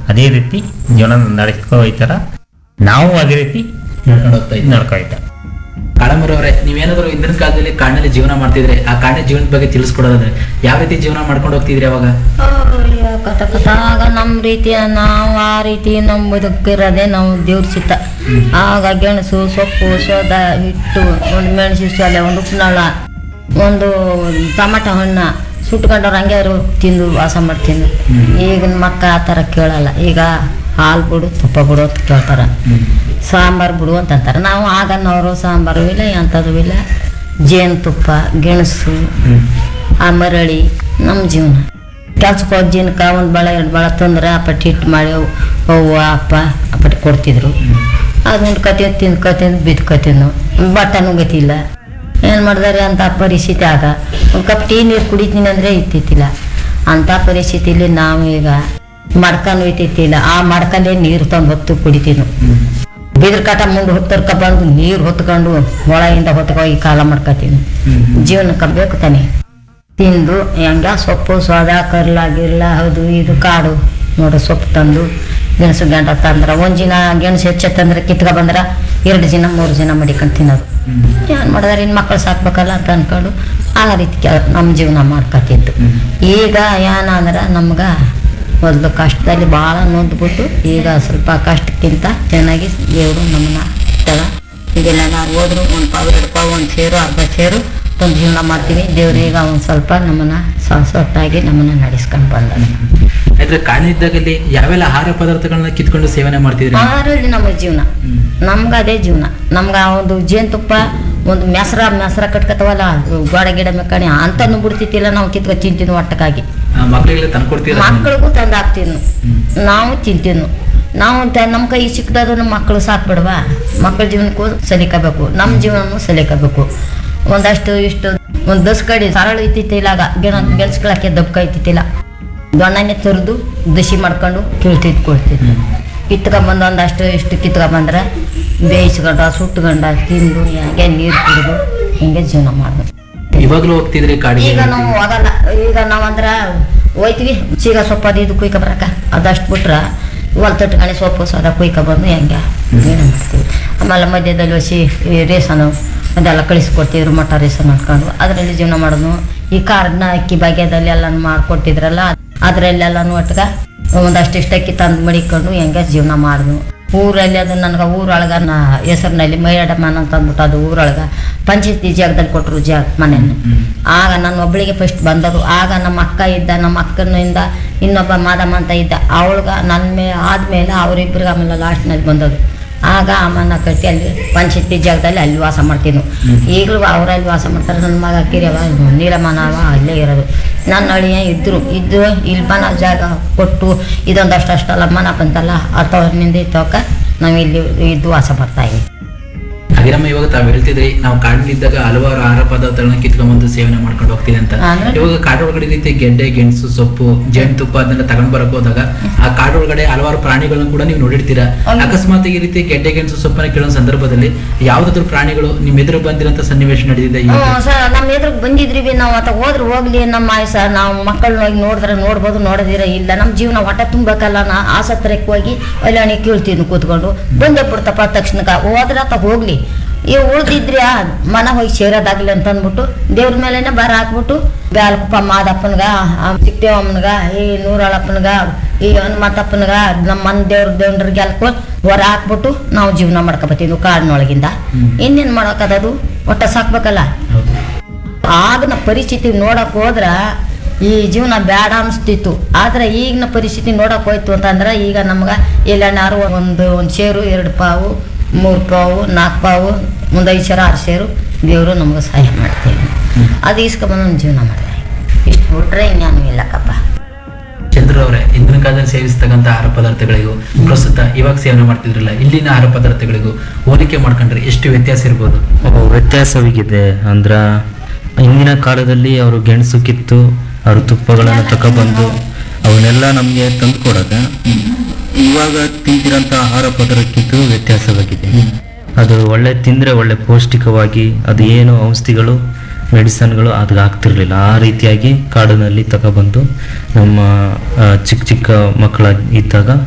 ಅದೇ ರೀತಿ ಜೀವನ ನಡೆಸ್ಕೊ ಹೋಯ್ತಾರ ನಾವು ಅದೇ ರೀತಿ ನಡ್ಕೊಂಡು ಹೋಗ್ತಾ ಇದ್ದೀವಿ ನಡ್ಕೊ ಹೋಯ್ತಾರ ಕಾಳಮರವ್ರೆ ನೀವೇನಾದ್ರು ಇಂದಿನ ಕಾಲದಲ್ಲಿ ಕಾಡಿನಲ್ಲಿ ಜೀವನ ಮಾಡ್ತಿದ್ರೆ ಆ ಕಾಡಿನ ಜೀವನದ ಬಗ್ಗೆ ತಿಳಿಸ್ಕೊಡೋದಾದ್ರೆ ಯಾವ ರೀತಿ ಜೀವನ ಮಾಡ್ಕೊಂಡು ಹೋಗ್ತಿದ್ರಿ ಅವಾಗ ಅಯ್ಯೋ, ಕಥ ಕಥ ಆಗ ನಮ್ಮ ರೀತಿ ನಾವು ಆ ರೀತಿ ನಮ್ಮ ಬದುಕಿರೋದೇ ನಾವು ದೇವ್ರ ಚಿತ್ತ ಆಗ ಗೆಣಸು ಸೊಪ್ಪು ಸೋದ ಹಿಟ್ಟು ಒಂದು ಮೆಣಸು ಸೊಲೆ ಒಂದು ಉಪ್ಪಿನಳ ಒಂದು ಟಮಾಟ ಹಣ್ಣು ಸುಟ್ಕೊಂಡವ್ರು ಹಂಗೆ ಅವರು ತಿಂದು ವಾಸ ಮಾಡ್ತಿಂದು ಈಗಿನ ಮಕ್ಕ ಆ ಥರ ಕೇಳಲ್ಲ ಈಗ ಹಾಲು ಬಿಡು ತುಪ್ಪ ಬಿಡು ಅಂತ ಕೇಳ್ತಾರೆ ಸಾಂಬಾರು ಬಿಡು ಅಂತ ಅಂತಾರೆ ನಾವು ಆಗನ್ನವರು ಸಾಂಬಾರು ಇಲ್ಲ ಎಂಥದ್ದು ಇಲ್ಲ ಜೇನುತುಪ್ಪ ಗೆಣಸು ಆ ಮರಳಿ ನಮ್ಮ ಜೀವನ ಕೆಲ್ಸಕ್ಕೆ ಹೋದ ಜನಕ ಒಂದು ಬಳೆ ಎರಡು ಬಳೆ ತಂದ್ರೆ ಅಪ್ಪಟ್ಟು ಹಿಟ್ಟು ಮಾಡಿ ಅವ್- ಅವ್ವ ಅಪ್ಪ ಅಪ್ಪಟ್ಟು ಕೊಡ್ತಿದ್ರು ಅದು ಉಂಡ್ಕೊತೀನಿ ತಿಂದ್ಕೊತೀನಿ ಬಿದ್ಕೊತೀನಿ ಬಟ್ಟನೂ ಗತಿಲ್ಲ ಏನು ಮಾಡಿದಾರೆ ಅಂತ ಪರಿಸ್ಥಿತಿ ಆಗ ಒಂದು ಕಪ್ ಟೀ ನೀರು ಕುಡಿತೀನಿ ಅಂದರೆ ಇತ್ತಿತ್ತಿಲ್ಲ ಅಂಥ ಪರಿಸ್ಥಿತಿಲಿ ನಾವು ಈಗ ಮಡ್ಕೊಂಡು ಒಯ್ತಿತ್ತಿಲ್ಲ ಆ ಮಡ್ಕಲ್ಲೇ ನೀರು ತಂದು ಹೊತ್ತು ಕುಡಿತೀನಿ ಬಿದ್ರ ಕಾಟ ಮುಂದೆ ಹೊತ್ತರ್ಕ ಬಂದು ನೀರು ಹೊತ್ಕೊಂಡು ಒಳಗಿಂದ ಹೊತ್ಕೊಂಡು ಈ ಕಾಲ ಮಾಡ್ಕೊತೀನಿ ಜೀವನಕ್ಕೆ ಬೇಕು ತಾನೆ ತಿಂದು ಹೆಂಗ ಸೊಪ್ಪು ಸೋದ ಕರ್ಲ ಗಿರ್ಲ ಹೌದು ಇದು ಕಾಡು ನೋಡು ಸೊಪ್ಪು ತಂದು ಗೆಣಸು ಗಂಟ ತಂದ್ರೆ ಒಂದು ದಿನ ಗೆಣಸು ಹೆಚ್ಚು ತಂದ್ರೆ ಕಿತ್ಕೊ ಬಂದ್ರೆ ಎರಡು ದಿನ ಮೂರು ದಿನ ಮಡಿಕೊಂಡು ತಿನ್ನೋದು ಏನು ಮಾಡಿದಾರೆ ಇನ್ನು ಮಕ್ಕಳು ಸಾಕ್ಬೇಕಲ್ಲ ಅಂತ ಅಂದ್ಕೊಂಡು ಆ ರೀತಿ ಕೆಲ ನಮ್ಮ ಜೀವನ ಮಾಡ್ಕೊತಿದ್ದು ಈಗ ಏನಂದ್ರೆ ನಮ್ಗೆ ಮೊದಲು ಕಷ್ಟದಲ್ಲಿ ಭಾಳ ನೊಂದ್ಬಿಟ್ಟು ಈಗ ಸ್ವಲ್ಪ ಕಷ್ಟಕ್ಕಿಂತ ಚೆನ್ನಾಗಿ ದೇವರು ನಮ್ಮನ್ನ ಇಟ್ಟಾರ ಈಗೆಲ್ಲ ನಾವು ಹೋದ್ರು ಒಂದು ಪಾವು ಎರಡು ಪಾವು ಒಂದು ಸೇರು ಅರ್ಧ ಸೇರು ಒಂದು ಜೀವನ ಮಾಡ್ತೀವಿ ದೇವ್ರು ಈಗ ಒಂದು ಸ್ವಲ್ಪ ನಮ್ಮನ್ನ ಶಾಶ್ವತಾಗಿ ನಮ್ಮನ್ನ ನಡೆಸ್ಕೊಂಡು ಬಂದಾರೆ ಆದ್ರೆ ಕಾಡಿನಿದ್ದಾಗಲ್ಲಿ ಯಾವೆಲ್ಲ ಆಹಾರ ಪದಾರ್ಥಗಳನ್ನ ಕಿತ್ಕೊಂಡು ಸೇವನೆ ಮಾಡ್ತಿದ್ರಿ ಆರಲ್ಲಿ ನಮ್ಮ ಜೀವನ ನಮ್ಗೆ ಅದೇ ಜೀವನ ನಮ್ಗೆ ಆ ಒಂದು ಜೇನುತುಪ್ಪ ಒಂದು ಮೆಸರ ಮೆಸರ ಕಟ್ಕತ್ತವಲ್ಲ ಗೋಡೆ ಗಿಡ ಮೆಕ್ಕಣಿ ಅಂತನೂ ಬಿಡ್ತಿತ್ತಿಲ್ಲ ನಾವು ಕಿತ್ಕೊ ತಿಂತಿದ್ವು ಒಟ್ಟಕ್ಕಾಗಿ ಆ, ಮಕ್ಳಿಗೆಲ್ಲ ತಂದ್ಕೊಡ್ತೀರಾ ಮಕ್ಕಳಿಗೂ ತಂದು ಹಾಕ್ತೀವಿ ನಾವು ತಿಂತೀವಿ ನಾವು ತ- ನಮ್ಮ ಕೈ ಸಿಕ್ಕದದು ನಮ್ಮ ಮಕ್ಕಳು ಸಾಕ್ಬಿಡ್ವಾ ಮಕ್ಕಳ ಜೀವನಕ್ಕೂ ಸಲಿಕಬೇಕು ನಮ್ಮ ಜೀವನನೂ ಸಲಿಕಬೇಕು ಒಂದಷ್ಟು ಇಷ್ಟು ಒಂದು ದಸ್ ಕಡಿ ಸರಳ ಇತ್ತಿತ್ತಿಲ್ಲ ಆಗ ಗೆಣ ಗೆಲ್ಸ್ಕೊಳಕ್ಕೆ ದಬ್ಕ ಇತ್ತಿತ್ತಿಲ್ಲ ದೊಣ್ಣನೆ ತರಿದು ದಸಿ ಮಾಡ್ಕೊಂಡು ಕೀಳ್ತಿದ್ ಕೊಡ್ತಿದ್ವಿ ಕಿತ್ಕೊಂಬಂದು ಒಂದಷ್ಟು ಇಷ್ಟು ಕಿತ್ಕೊಂಬಂದ್ರೆ ಬೇಯಿಸ್ಕೊಂಡ ಸುಟ್ಕೊಂಡ ತಿಂದು ಹಂಗೆ ನೀರು ಕುಡಿದು ಹಿಂಗೆ ಜೀವನ ಮಾಡೋದು ಇವಾಗ್ಲೂ ಹೋಗ್ತಿದ್ರಿ ಕಾಡಿಗೆ ಈಗ ನಾವು ಹೋಗಲ್ಲ ಈಗ ನಾವು ಅಂದ್ರ ಹೋಯ್ತೀವಿ ಚೀಗ ಸೊಪ್ಪು ಅದು ಇದು ಕುಯ್ಕ ಬರಕ ಅದಷ್ಟು ಬಿಟ್ರ ಹೊಲ್ ತಟ್ಕಣಿ ಸೊಪ್ಪು ಸದ ಕುಯ್ಕ ಬಂದು ಹೆಂಗೆ ಏನು ಮಾಡ್ತೀವಿ ಆಮೇಲೆ ಮಧ್ಯದಲ್ಲಿ ಹಸಿ ಈ ರೇಷನು ಅದೆಲ್ಲ ಕಳಿಸ್ಕೊಡ್ತಿದ್ರು ಮಟ ರೇಷನ್ ಹಾಕೊಂಡು ಅದರಲ್ಲಿ ಜೀವನ ಮಾಡೋದು ಈ ಕಾರ್ಡ್ನ ಅಕ್ಕಿ ಭಾಗ್ಯದಲ್ಲಿ ಎಲ್ಲ ಮಾಡಿಕೊಟ್ಟಿದ್ರಲ್ಲ ಅದರಲ್ಲೆಲ್ಲನೂ ಒಟ್ಟಿಗೆ ಒಂದಷ್ಟು ಇಷ್ಟು ಅಕ್ಕಿ ತಂದು ಮಡಿಕೊಂಡು ಹೆಂಗೆ ಜೀವನ ಮಾಡಿದ್ವು ಊರಲ್ಲಿ ಅದು ನನಗೆ ಊರೊಳಗ ನಾ ಹೆಸರಿನಲ್ಲಿ ಮೈಯಡಮ್ಮನ ಅಂತ ಅಂದ್ಬಿಟ್ಟು ಅದು ಊರೊಳಗೆ ಪಂಚಾಯತಿ ಜಾಗದಲ್ಲಿ ಕೊಟ್ಟರು ಜಾಗ ಮನೆಯನ್ನು ಆಗ ನನ್ನ ಒಬ್ಬಳಿಗೆ ಫಸ್ಟ್ ಬಂದದು ಆಗ ನಮ್ಮ ಅಕ್ಕ ಇದ್ದ ನಮ್ಮ ಅಕ್ಕನಿಂದ ಇನ್ನೊಬ್ಬ ಮಾದಮ್ಮ ಅಂತ ಇದ್ದ ಅವಳಿಗೆ ನನ್ನ ಮೇಲೆ ಆದಮೇಲೆ ಅವರಿಬ್ಬರಿಗೆ ಆಮೇಲೆ ಲಾಸ್ಟ್ನಲ್ಲಿ ಬಂದದು ಆಗ ಅಮ್ಮನ ಕಟ್ಟಿ ಅಲ್ಲಿ ಪಂಚಾಯತಿ ಜಾಗದಲ್ಲಿ ಅಲ್ಲಿ ವಾಸ ಮಾಡ್ತಿದ್ವು ಈಗಲೂ ಅವರಲ್ಲಿ ವಾಸ ಮಾಡ್ತಾರೆ ನನ್ನ ಮಗ ಕಿರಿಯವ ನೀಲಮ್ಮನವ ಅಲ್ಲೇ ಇರೋದು ನನ್ನ ಅಳಿಯ ಇದ್ರು ಇದ್ದು ಇಲ್ಲಿ ಮನ ಜಾಗ ಕೊಟ್ಟು ಇದೊಂದಷ್ಟು ಅಷ್ಟಲ್ಲ ಮನ ಬಂತಲ್ಲ ಅಥವ್ರನಿಂದ ಇತ್ತವಕ್ಕ ನಾವು ಇಲ್ಲಿ ಇದ್ದು ವಾಸ ಮಾಡ್ತಾ ಇದ್ದೀವಿ ಹಾಗಿರಮ್ಮ ಇವಾಗ ತಾವ್ ಹೇಳ್ತಿದ್ರಿ ನಾವು ಕಾಡಿನಿದ್ದಾಗ ಹಲವಾರು ಆಹಾರ ಪದಾರ್ಥಗಳನ್ನ ಕಿತ್ಕೊಂಡ್ಬಂದು ಸೇವನೆ ಮಾಡ್ಕೊಂಡು ಹೋಗ್ತೀವಿ ಅಂತ ಅಂದ್ರೆ? ಇವಾಗ ಕಾಡೊಳಗಡೆ ರೀತಿ ಗೆಡ್ಡೆ ಗೆಣಸು ಸೊಪ್ಪು ಜೇನುತುಪ್ಪ ಅದನ್ನೆಲ್ಲ ತಗೊಂಡ್ ಬರಕ್ ಹೋದಾಗ ಆ ಕಾಡೊಳಗಡೆ ಹಲವಾರು ಪ್ರಾಣಿಗಳನ್ನ ಕೂಡ ನೀವು ನೋಡಿರ್ತೀರಾ ಹೌದು. ಅಕಸ್ಮಾತ್ ಈ ರೀತಿ ಗೆಡ್ಡೆ ಗೆಣಸು ಸೊಪ್ಪನ್ನ ಕೇಳೋ ಸಂದರ್ಭದಲ್ಲಿ ಯಾವ್ದಾದ್ರು ಪ್ರಾಣಿಗಳು ನಿಮ್ ಎದುರು ಬಂದಿರೋಂಥ ಸನ್ನಿವೇಶ ನಡೆದಿದೆ ಹ್ಞೂ ಇವತ್ತು ಸರ್ ನಮ್ಮ ಎದುರಿಗೆ ಬಂದಿದ್ರಿ ಬಿ ನಾವು ಆತ ಹೋದ್ರೆ ಹೋಗ್ಲಿ ನಮ್ಮ ಆಯಸ ನಾವು ಮಕ್ಕಳನ್ನ ಹೋಗಿ ನೋಡಿದ್ರೆ ನೋಡ್ಬೋದು ನೋಡದಿರ ಇಲ್ಲ ನಮ್ಮ ಜೀವನ ಹೊಟ್ಟೆ ತುಂಬಬೇಕಲ್ಲ ನಾ ಆಸತ್ರಕ್ಕೆ ಹೋಗಿ ಒಳ್ಳೆ ಕೀಳ್ತೀನಿ ಕೂತ್ಕೊಂಡು ಬಂದೇ ಬಿಡ್ತಪ್ಪ ತಕ್ಷಣಕ್ಕೆ ಹೋದ್ರೆ ಆತ ಹೋಗ್ಲಿ ಇವ್ ಉಳ್ದಿದ್ರಿ ಆ ಮನ ಹೋಗಿ ಸೇರೋದಾಗ್ಲಿ ಅಂತ ಅಂದ್ಬಿಟ್ಟು ದೇವ್ರ ಮೇಲೆನೆ ಬರ ಹಾಕ್ಬಿಟ್ಟು ಬ್ಯಾಲ್ಕಪ್ಪ ಮಾದಪ್ಪನ್ಗ ಚಿಕ್ಕದೇವಮ್ಮನ್ಗ ಈ ನೂರಳಪ್ಪನ್ಗ ಈ ಹನುಮಂತಪ್ಪನ್ಗ ನಮ್ಮ ಮನೆ ದೇವ್ರ ದೇವ್ರಿಗೆ ಎಲ್ಕೊಂಡು ಹೊರ ಹಾಕ್ಬಿಟ್ಟು ನಾವು ಜೀವನ ಮಾಡ್ಕೊಬತ್ತೀವಿ ಕಾಡಿನೊಳಗಿಂದ ಇನ್ನೇನು ಮಾಡೋಕ್ಕದದು ಒಟ್ಟ ಸಾಕ್ಬೇಕಲ್ಲ ಹೌದು. ಆಗಿನ ಪರಿಸ್ಥಿತಿ ನೋಡಕ್ ಹೋದ್ರ ಈ ಜೀವನ ಬೇಡ ಅನಿಸ್ತಿತ್ತು ಆದ್ರೆ ಈಗಿನ ಪರಿಸ್ಥಿತಿ ನೋಡಕ್ ಹೋಯ್ತು ಅಂತಂದ್ರೆ ಈಗ ನಮ್ಗೆ ಎಲ್ಲಣ್ಣಾರು ಒಂದು ಒಂದು ಸೇರು ಎರಡು ಪಾವು ಮೂರು ಪಾವು ನಾಲ್ಕು ಪಾವು ಒಂದು ಐದು ಸೇರು ಆರು ಸೇರು ದೇವರು ನಮ್ಗೆ ಸಹಾಯ ಮಾಡ್ತೇವೆ ಅದು ಇಸ್ಕೊಂಬಂದು ನಮ್ಮ ಜೀವನ ಮಾಡಿದೆ ಇಷ್ಟು ಬಿಟ್ರೆ ಇನ್ನೇನು ಇಲ್ಲಕ್ಕಪ್ಪ ಚಂದ್ರ ಅವರೇ ಇಂದಿನ ಕಾಲದಲ್ಲಿ ಸೇವಿಸ್ತಕ್ಕಂಥ ಆಹಾರ ಪದಾರ್ಥಗಳಿಗೂ ಪ್ರಸ್ತುತ ಇವಾಗ ಸೇವನೆ ಮಾಡ್ತಿದ್ರಲ್ಲ ಇಲ್ಲಿನ ಆಹಾರ ಪದಾರ್ಥಗಳಿಗೂ ಹೋಲಿಕೆ ಮಾಡ್ಕೊಂಡ್ರೆ ಎಷ್ಟು ವ್ಯತ್ಯಾಸ ಇರ್ಬೋದು ಓ, ವ್ಯತ್ಯಾಸವಿಗಿದೆ ಅಂದ್ರ ಹಿಂದಿನ ಕಾಲದಲ್ಲಿ ಅವರು ಗೆಣಸು ಕಿತ್ತು ಅವರು ತುಪ್ಪಗಳನ್ನು ತಗೊಬಂದು ಅವನ್ನೆಲ್ಲ ನಮಗೆ ತಂದು ಕೊಡೋದ ಇವಾಗ ತಿಂತಿರೋಂಥ ಆಹಾರ ಪದಾರ್ಥಕ್ಕಿಂತ ವ್ಯತ್ಯಾಸವಾಗಿದೆ ಅದು ಒಳ್ಳೆ ತಿಂದರೆ ಒಳ್ಳೆ ಪೌಷ್ಟಿಕವಾಗಿ ಅದು ಏನು ಔಷಧಿಗಳು ಮೆಡಿಸನ್ಗಳು ಅದಕ್ಕೆ ಆಗ್ತಿರ್ಲಿಲ್ಲ ಆ ರೀತಿಯಾಗಿ ಕಾಡಿನಲ್ಲಿ ತಗೊಬಂದು ನಮ್ಮ ಆ, ಚಿಕ್ಕ ಚಿಕ್ಕ ಮಕ್ಕಳ ಇದ್ದಾಗ